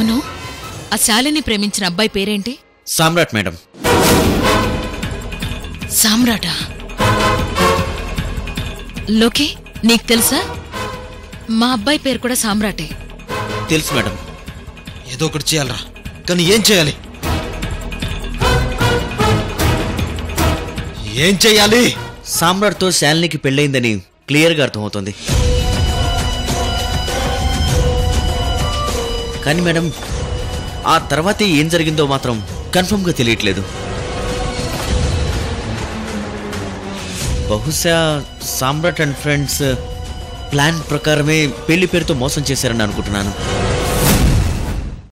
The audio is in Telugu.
అవును ఆ శాలిని ప్రేమించిన అబ్బాయి పేరేంటి సామ్రాట్ మేడం సామ్రాటా లోకే నీకు తెలుసా మా అబ్బాయి పేరు కూడా సామ్రాటే తెలుసు మేడం ఏదో ఒకటి చేయాలరా కానీ ఏం చేయాలి ఏం చేయాలి సామ్రాట్తో శాలినికి పెళ్ళయిందని క్లియర్గా అర్థమవుతుంది కానీ మేడం ఆ తర్వాతే ఏం జరిగిందో మాత్రం కన్ఫర్మ్గా తెలియట్లేదు బహుశా సామ్రాట్ అండ్ ఫ్రెండ్స్ ప్లాన్ ప్రకారమే పెళ్లి పేరుతో మోసం చేశారని అనుకుంటున్నాను